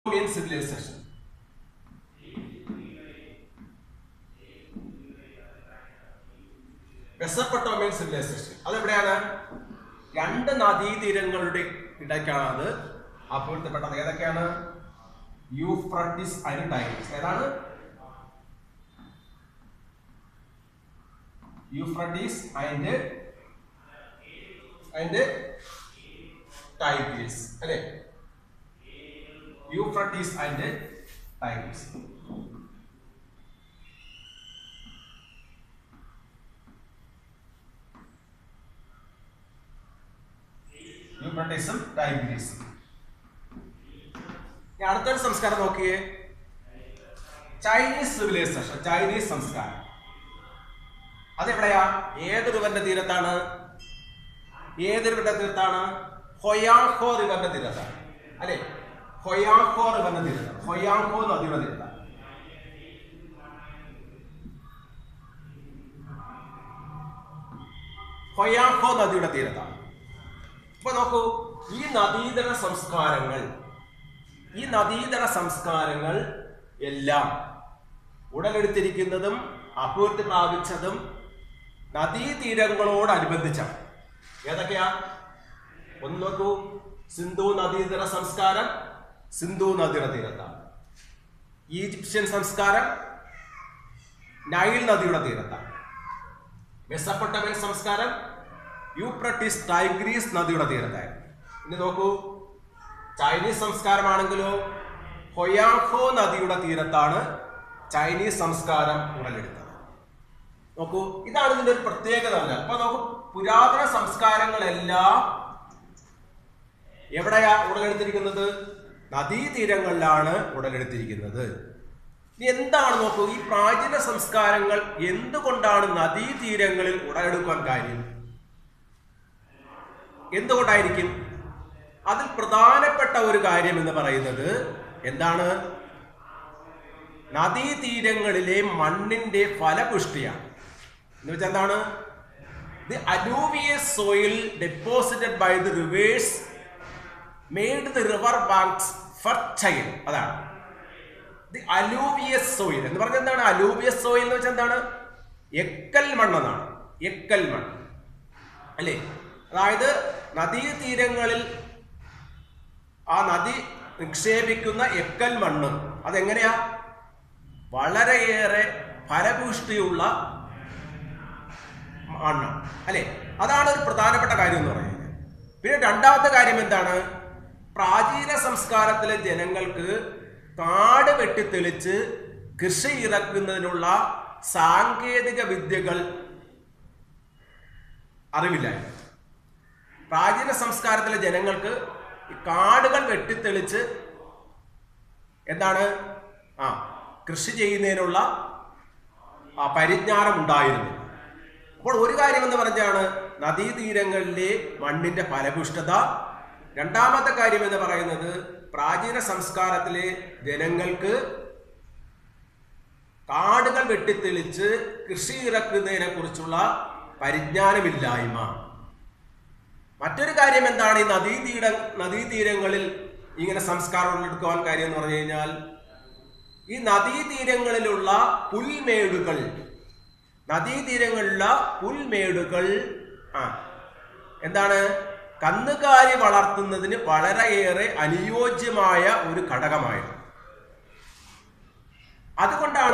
Mesopotamien civilization. Mesopotamian civilisation അതെവിടെയാണ് രണ്ട് നദീതീരങ്ങളുടെ ഇടയ്ക്കാണ് അത് അഭിവൃദ്ധിപ്പെട്ടത് ഏതൊക്കെയാണ് യൂഫ്രട്ടിസ് ആൻഡ് ടൈഗ്രീസ് ഏതാണ് യൂഫ്രട്ടീസ് ആൻഡ് ആൻഡ് ടൈഗ്രീസ് അല്ലേ യൂഫ്രട്ടീസ് ആൻഡ് ടൈഗ്രീസ് യൂഫ്രട്ടീസും ടൈഗ്രീസും ഇനി അടുത്തൊരു സംസ്കാരം നോക്കിയേ ചൈനീസ് സിവിലൈസേഷൻ ചൈനീസ് സംസ്കാരം അതെവിടെയാ ഏത് റിവറിന്റെ തീരത്താണ് ഏത് റിവറിന്റെ തീരത്താണ് ഹൊയാഹോ റിവറിന്റെ തീരത്താണ് അല്ലെ ഹൊയാഹോ റിവറിന്റെ തീരത്താണ് ഹൊയാഹോ നദിയുടെ തീരത്താണ് ഹൊയാഹോ നദിയുടെ തീരത്താണ് ഇപ്പൊ നോക്കൂ ഈ നദീതര സംസ്കാരങ്ങൾ ഈ നദീതര സംസ്കാരങ്ങൾ എല്ലാം ഉടലെടുത്തിരിക്കുന്നതും അഭിവൃദ്ധി പ്രാപിച്ചതും നദീതീരങ്ങളോടനുബന്ധിച്ചാണ് ഏതൊക്കെയാ ഒന്ന് നോക്കൂ സിന്ധു നദീതര സംസ്കാരം സിന്ധു നദിയുടെ തീരത്താണ് ഈജിപ്ഷ്യൻ സംസ്കാരം നൈൽ നദിയുടെ തീരത്താണ് മെസ്സപ്പൊട്ടമൻ സംസ്കാരം യൂപ്രട്ടിസ് ടൈഗ്രീസ് നദിയുടെ തീരത്തായിരുന്നു ഇനി നോക്കൂ ചൈനീസ് സംസ്കാരമാണെങ്കിലോ ഹൊയാഹോ നദിയുടെ തീരത്താണ് ചൈനീസ് സംസ്കാരം ഉടലെടുത്തത് നോക്കൂ ഇതാണ് ഇതിന്റെ ഒരു പ്രത്യേകത പറഞ്ഞാൽ അപ്പൊ നോക്കൂ പുരാതന സംസ്കാരങ്ങളെല്ലാം എവിടെയാ ഉടലെടുത്തിരിക്കുന്നത് നദീതീരങ്ങളിലാണ് ഉടലെടുത്തിരിക്കുന്നത് ഇനി എന്താണ് നോക്കൂ ഈ പ്രാചീന സംസ്കാരങ്ങൾ എന്തുകൊണ്ടാണ് നദീതീരങ്ങളിൽ ഉടലെടുക്കാൻ കാര്യം എന്തുകൊണ്ടായിരിക്കും അതിൽ പ്രധാനപ്പെട്ട ഒരു കാര്യം എന്ന് പറയുന്നത് എന്താണ് നദീതീരങ്ങളിലെ മണ്ണിന്റെ ഫലപുഷ്ടിയാണ് എന്ന് വെച്ചാൽ എന്താണ് the alluvious soil deposited by the rivers made the river banks fertile അതാണ് ദി അലൂവിയസ് സോയിൽ എന്ന് പറഞ്ഞാൽ എന്താണ് അലൂവിയസ് സോയിൽ എന്ന് വെച്ചാൽ എന്താണ് എക്കൽ മണ്ണെന്നാണ് എക്കൽ മണ്ണ് അല്ലേ അതായത് നദീതീരങ്ങളിൽ ആ നദി നിക്ഷേപിക്കുന്ന എക്കൽ മണ്ണ് അതെങ്ങനെയാ വളരെയേറെ ഫലപുഷ്ടിയുള്ള മണ്ണാണ് അല്ലെ അതാണ് ഒരു പ്രധാനപ്പെട്ട കാര്യം എന്ന് പറയുന്നത് പിന്നെ രണ്ടാമത്തെ കാര്യം എന്താണ് പ്രാചീന സംസ്കാരത്തിലെ ജനങ്ങൾക്ക് കാട് വെട്ടിത്തെളിച്ച് കൃഷി ഇറക്കുന്നതിനുള്ള സാങ്കേതിക വിദ്യകൾ അറിവില്ലായിരുന്നു പ്രാചീന സംസ്കാരത്തിലെ ജനങ്ങൾക്ക് ഈ കാടുകൾ വെട്ടിത്തെളിച്ച് എന്താണ് ആ കൃഷി ചെയ്യുന്നതിനുള്ള ആ പരിജ്ഞാനം ഉണ്ടായിരുന്നു അപ്പോൾ ഒരു കാര്യം എന്ന് പറഞ്ഞാണ് നദീതീരങ്ങളിലെ മണ്ണിന്റെ ഫലപുഷ്ടത രണ്ടാമത്തെ കാര്യം എന്ന് പറയുന്നത് പ്രാചീന സംസ്കാരത്തിലെ ജനങ്ങൾക്ക് കാടുകൾ വെട്ടിത്തെളിച്ച് കൃഷി ഇറക്കുന്നതിനെ കുറിച്ചുള്ള പരിജ്ഞാനമില്ലായ്മ മറ്റൊരു കാര്യം എന്താണ് ഈ നദീതീര നദീതീരങ്ങളിൽ ഇങ്ങനെ സംസ്കാരം എടുക്കുവാൻ കാര്യം എന്ന് പറഞ്ഞു കഴിഞ്ഞാൽ ഈ നദീതീരങ്ങളിലുള്ള പുൽമേടുകൾ നദീതീരങ്ങളിലുള്ള പുൽമേടുകൾ ആ എന്താണ് കന്നുകാലി വളർത്തുന്നതിന് വളരെയേറെ അനുയോജ്യമായ ഒരു ഘടകമായിരുന്നു അതുകൊണ്ടാണ്